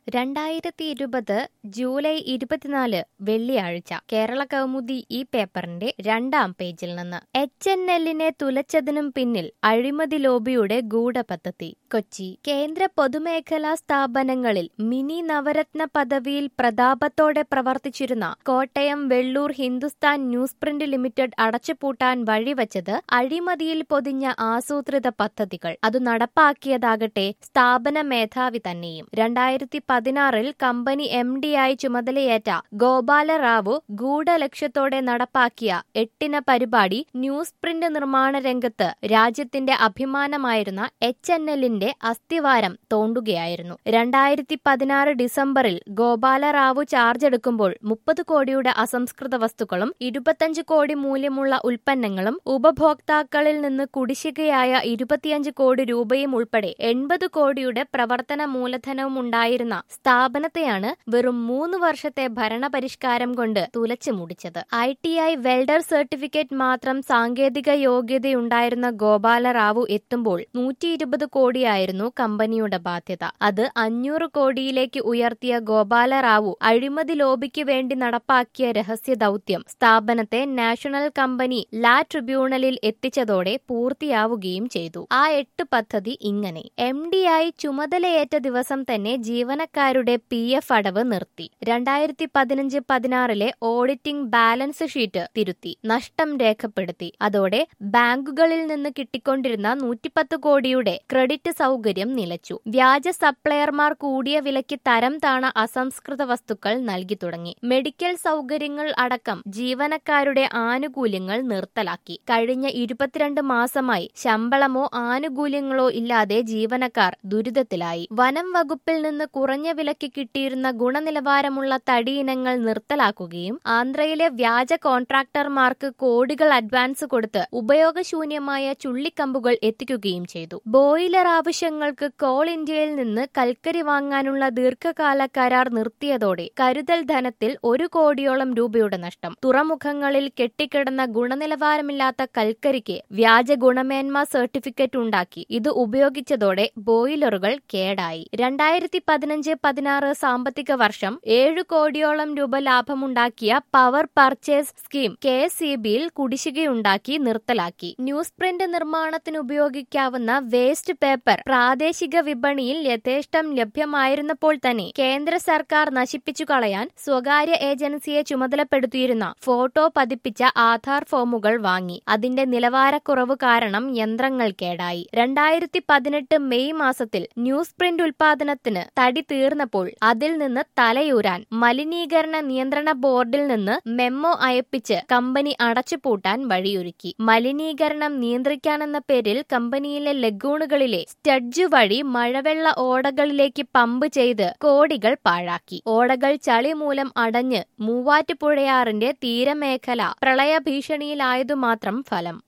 രണ്ടായിരത്തി ഇരുപത് ജൂലൈ ഇരുപത്തിനാല് വെള്ളിയാഴ്ച കേരള കൗമുദി ഈ പേപ്പറിന്റെ രണ്ടാം പേജിൽ നിന്ന് എച്ച് എൻ എല്ലിനെ തുലച്ചതിനും പിന്നിൽ അഴിമതി ലോബിയുടെ ഗൂഢപദ്ധതി കൊച്ചി കേന്ദ്ര പൊതുമേഖലാ സ്ഥാപനങ്ങളിൽ മിനി നവരത്ന പദവിയിൽ പ്രതാപത്തോടെ പ്രവർത്തിച്ചിരുന്ന Kottayam Vellur Hindustan news print limited അടച്ചുപൂട്ടാൻ വഴിവച്ചത് അഴിമതിയിൽ പൊതിഞ്ഞ ആസൂത്രിത പദ്ധതികൾ അത് നടപ്പാക്കിയതാകട്ടെ സ്ഥാപന മേധാവി തന്നെയും രണ്ടായിരത്തി പതിനാറിൽ കമ്പനി എം ഡിയായി ചുമതലയേറ്റ ഗോപാല റാവു ഗൂഢലക്ഷ്യത്തോടെ നടപ്പാക്കിയ എട്ടിന പരിപാടി ന്യൂസ് പ്രിന്റ് നിർമ്മാണ രംഗത്ത് രാജ്യത്തിന്റെ അഭിമാനമായിരുന്ന എച്ച് എൻ എല്ലിന്റെ അസ്ഥിവാരം തോണ്ടുകയായിരുന്നു രണ്ടായിരത്തി പതിനാറ് ഡിസംബറിൽ ഗോപാല റാവു ചാർജ് എടുക്കുമ്പോൾ മുപ്പത് കോടിയുടെ അസംസ്കൃത വസ്തുക്കളും ഇരുപത്തഞ്ച് കോടി മൂല്യമുള്ള ഉൽപ്പന്നങ്ങളും ഉപഭോക്താക്കളിൽ നിന്ന് കുടിശ്ശികയായ ഇരുപത്തിയഞ്ച് കോടി രൂപയും ഉൾപ്പെടെ എൺപത് കോടിയുടെ പ്രവർത്തന മൂലധനവും ഉണ്ടായിരുന്ന സ്ഥാപനത്തെയാണ് വെറും മൂന്ന് വർഷത്തെ ഭരണപരിഷ്കാരം കൊണ്ട് തുലച്ചു മുടിച്ചത് I T I welder certificate മാത്രം സാങ്കേതിക യോഗ്യതയുണ്ടായിരുന്ന ഗോപാല റാവു എത്തുമ്പോൾ നൂറ്റി ഇരുപത് കോടിയായിരുന്നു കമ്പനിയുടെ ബാധ്യത അത് അഞ്ഞൂറ് കോടിയിലേക്ക് ഉയർത്തിയ ഗോപാല റാവു അഴിമതി ലോബിക്ക് വേണ്ടി നടപ്പാക്കിയ രഹസ്യ ദൗത്യം സ്ഥാപനത്തെ നാഷണൽ കമ്പനി ലാ ട്രിബ്യൂണലിൽ എത്തിച്ചതോടെ പൂർത്തിയാവുകയും ചെയ്തു ആ എട്ട് പദ്ധതി ഇങ്ങനെ എം ഡിയായി ചുമതലയേറ്റ ദിവസം തന്നെ ജീവനക്കാരുടെ പി എഫ് അടവ് നിർത്തി രണ്ടായിരത്തി പതിനഞ്ച് പതിനാറിലെ ഓഡിറ്റിംഗ് ബാലൻസ് ഷീറ്റ് തിരുത്തി നഷ്ടം രേഖപ്പെടുത്തി അതോടെ ബാങ്കുകളിൽ നിന്ന് കിട്ടിക്കൊണ്ടിരുന്ന നൂറ്റിപ്പത്ത് കോടിയുടെ ക്രെഡിറ്റ് സൗകര്യം നിലച്ചു വ്യാജ സപ്ലയർമാർ കൂടിയ വിലയ്ക്ക് തരം താണ അസംസ്കൃത വസ്തുക്കൾ നൽകി തുടങ്ങി മെഡിക്കൽ സൗകര്യങ്ങൾ അടക്കം ജീവനക്കാരുടെ ആനുകൂല്യങ്ങൾ നിർത്തലാക്കി കഴിഞ്ഞ ഇരുപത്തിരണ്ട് മാസമായി ശമ്പളമോ ആനുകൂല്യങ്ങളോ ഇല്ലാതെ ജീവനക്കാർ ദുരിതത്തിലായി വനം വകുപ്പിൽ നിന്ന് കുറഞ്ഞ വിലയ്ക്ക് കിട്ടിയിരുന്ന ഗുണനിലവാരമുള്ള തടി ഇനങ്ങൾ നിർത്തലാക്കുകയും ആന്ധ്രയിലെ വ്യാജ കോൺട്രാക്ടർമാർക്ക് കോടികൾ അഡ്വാൻസ് കൊടുത്ത് ഉപയോഗശൂന്യമായ ചുള്ളിക്കമ്പുകൾ എത്തിക്കുകയും ചെയ്തു ബോയിലർ ആവശ്യങ്ങൾക്ക് കോൾ ഇന്ത്യയിൽ നിന്ന് കൽക്കരി വാങ്ങാനുള്ള ദീർഘകാല കരാർ നിർത്തിയതോടെ കരുതൽ ധനത്തിൽ ഒരു കോടിയോളം രൂപയുടെ നഷ്ടം തുറമുഖങ്ങളിൽ കെട്ടിക്കിടന്ന ഗുണനിലവാരമില്ലാത്ത കൽക്കരിക്ക് വ്യാജ ഗുണമേന്മ സർട്ടിഫിക്കറ്റ് ഉണ്ടാക്കി ഇത് ഉപയോഗിച്ചതോടെ ബോയിലറുകൾ കേടായി രണ്ടായിരത്തി പതിനഞ്ച് പതിനാറ് സാമ്പത്തിക വർഷം ഏഴു കോടിയോളം രൂപ ലാഭമുണ്ടാക്കിയ power purchase scheme K S സി ബിയിൽ കുടിശ്ശികയുണ്ടാക്കി നിർത്തലാക്കി ന്യൂസ് പ്രിന്റ് നിർമ്മാണത്തിന് ഉപയോഗിക്കാവുന്ന വേസ്റ്റ് പേപ്പർ പ്രാദേശിക വിപണിയിൽ യഥേഷ്ടം ലഭ്യമായിരുന്നപ്പോൾ തന്നെ കേന്ദ്ര സർക്കാർ നശിപ്പിച്ചു കളയാൻ സ്വകാര്യ ഏജൻസിയെ ചുമതലപ്പെടുത്തിയിരുന്ന ഫോട്ടോ പതിപ്പിച്ച ആധാർ ഫോമുകൾ വാങ്ങി അതിന്റെ നിലവാരക്കുറവ് കാരണം യന്ത്രങ്ങൾ കേടായി രണ്ടായിരത്തി പതിനെട്ട് മെയ് മാസത്തിൽ ന്യൂസ് പ്രിന്റ് ഉൽപാദനത്തിന് തടി തീർന്നപ്പോൾ അതിൽ നിന്ന് തലയൂരാൻ മലിനീകരണ നിയന്ത്രണ ബോർഡിൽ നിന്ന് മെമ്മോ അയപ്പിച്ച് കമ്പനി അടച്ചുപൂട്ടാൻ വഴിയൊരുക്കി മലിനീകരണം നിയന്ത്രിക്കാനെന്ന പേരിൽ കമ്പനിയിലെ ലഗൂണുകളിലെ സ്റ്റഡ്ജ് വഴി മഴവെള്ള ഓടകളിലേക്ക് പമ്പ് ചെയ്ത് കോടികൾ പാഴാക്കി ഓടകൾ ചളി മൂലം അടഞ്ഞ് മൂവാറ്റുപുഴയാറിന്റെ തീരമേഖല പ്രളയ ഭീഷണിയിലായതു മാത്രം ഫലം